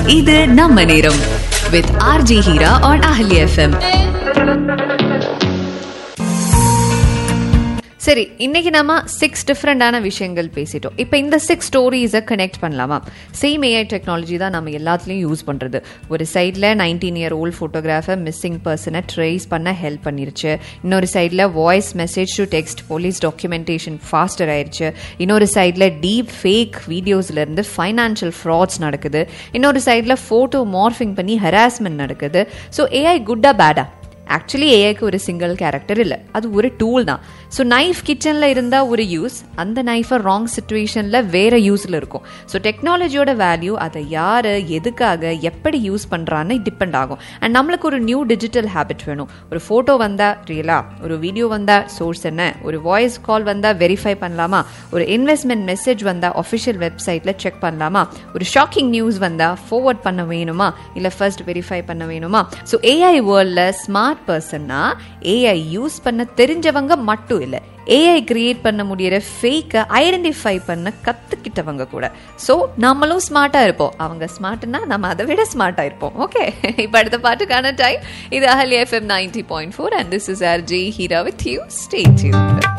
இது நம்ம நேரம் with RJ Heera on Ahalya FM சரி இன்னைக்கு நம்ம சிக்ஸ் டிஃப்ரெண்டான விஷயங்கள் பேசிட்டோம் இப்போ இந்த சிக்ஸ் ஸ்டோரிஸை கனெக்ட் பண்ணலாமா சேம் ஏஐ டெக்னாலஜி தான் நம்ம எல்லாத்துலேயும் யூஸ் பண்ணுறது ஒரு சைடில் nineteen year old photographer missing பர்சனை ட்ரேஸ் பண்ண ஹெல்ப் பண்ணிருச்சு இன்னொரு சைடில் voice message to text police documentation faster ஆயிடுச்சு இன்னொரு சைடில் டீப் ஃபேக் வீடியோஸ்லேருந்து ஃபைனான்ஷியல் ஃப்ராட்ஸ் நடக்குது இன்னொரு சைடில் ஃபோட்டோ மார்ஃபிங் பண்ணி ஹராஸ்மெண்ட் நடக்குது ஸோ ஏஐ குட்டா பேடா ஆக்சுவலி ஏஐக்கு ஒரு சிங்கிள் கேரக்டர் இல்லை அது ஒரு டூல் தான் ஸோ நைஃப் கிச்சனில் இருந்தால் ஒரு யூஸ் அந்த நைஃபை ராங் சுச்சுவேஷனில் வேற யூஸில் இருக்கும் ஸோ டெக்னாலஜியோட வேல்யூ அதை யார் எதுக்காக எப்படி யூஸ் பண்ணுறான்னு டிபெண்ட் ஆகும் அண்ட் நம்மளுக்கு ஒரு நியூ டிஜிட்டல் ஹேபிட் வேணும் ஒரு ஃபோட்டோ வந்தால் ரியலா ஒரு வீடியோ வந்தால் சோர்ஸ் என்ன ஒரு வாய்ஸ் கால் வந்தால் வெரிஃபை பண்ணலாமா ஒரு இன்வெஸ்ட்மெண்ட் மெசேஜ் வந்தால் அஃபிஷியல் வெப்சைட்டில் செக் பண்ணலாமா ஒரு ஷாக்கிங் நியூஸ் வந்தால் ஃபார்வர்ட் பண்ண வேணுமா இல்லை ஃபர்ஸ்ட் வெரிஃபை பண்ண வேணுமா ஸோ ஏஐ வேர்ல்டில் ஸ்மார்ட் பர்சன்னா ஏஐ யூஸ் பண்ண தெரிஞ்சவங்க மட்டும் இல்லை ஏஐ கிரியேட் பண்ண முடியிற ஃபேக்கை ஐடென்டிஃபை பண்ண கற்றுக்கிட்டவங்க கூட ஸோ நம்மளும் ஸ்மார்ட்டாக இருப்போம் அவங்க ஸ்மார்ட்னா நம்ம அதை விட ஸ்மார்ட்டாக இருப்போம் ஓகே இப்போ அடுத்த பாட்டுக்கான டைம் இது Ahalya FM ninety point four and this is R J Heera with you stay tune